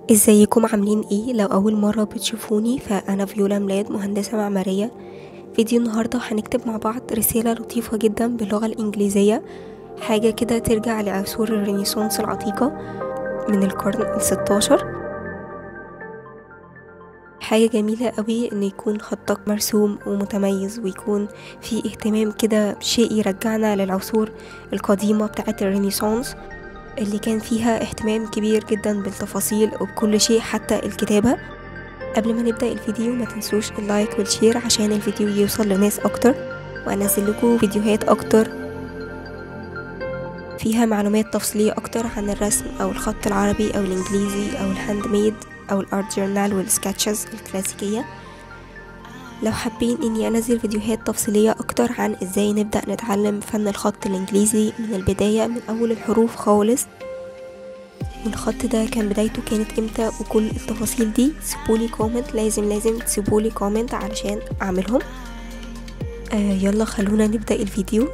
ازيكم عاملين ايه لو اول مرة بتشوفوني فانا فيولا ميلاد مهندسة معمارية فيديو النهاردة هنكتب مع بعض رسالة لطيفة جدا باللغة الانجليزية حاجة كده ترجع لعصور الرينيسانس العتيقة من القرن الستاشر حاجة جميلة قوي ان يكون خطك مرسوم ومتميز ويكون في اهتمام كده شيء يرجعنا للعصور القديمة بتاعة الرينيسانس اللي كان فيها اهتمام كبير جدا بالتفاصيل وبكل شيء حتى الكتابة قبل ما نبدأ الفيديو ما تنسوش اللايك والشير عشان الفيديو يوصل لناس اكتر وانزل لكم فيديوهات اكتر فيها معلومات تفصيلية اكتر عن الرسم او الخط العربي او الانجليزي او الهاند ميد او الارت جورنال والسكتشز الكلاسيكية لو حابين اني انزل فيديوهات تفصيلية اكتر عن ازاي نبدأ نتعلم فن الخط الانجليزي من البداية من اول الحروف خالص والخط ده كان بدايته كانت امتى وكل التفاصيل دي سيبولي كومنت لازم لازم تسيبولي كومنت علشان اعملهم آه يلا خلونا نبدأ الفيديو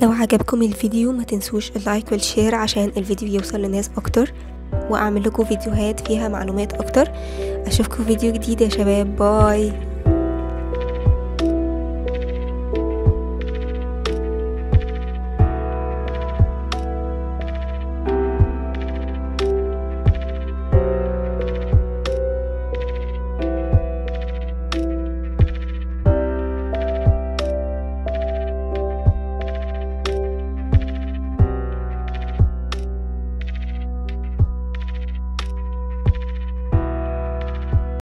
لو عجبكم الفيديو ما تنسوش اللايك والشير عشان الفيديو يوصل لناس اكتر واعمل لكم فيديوهات فيها معلومات اكتر اشوفكم فيديو جديد يا شباب باي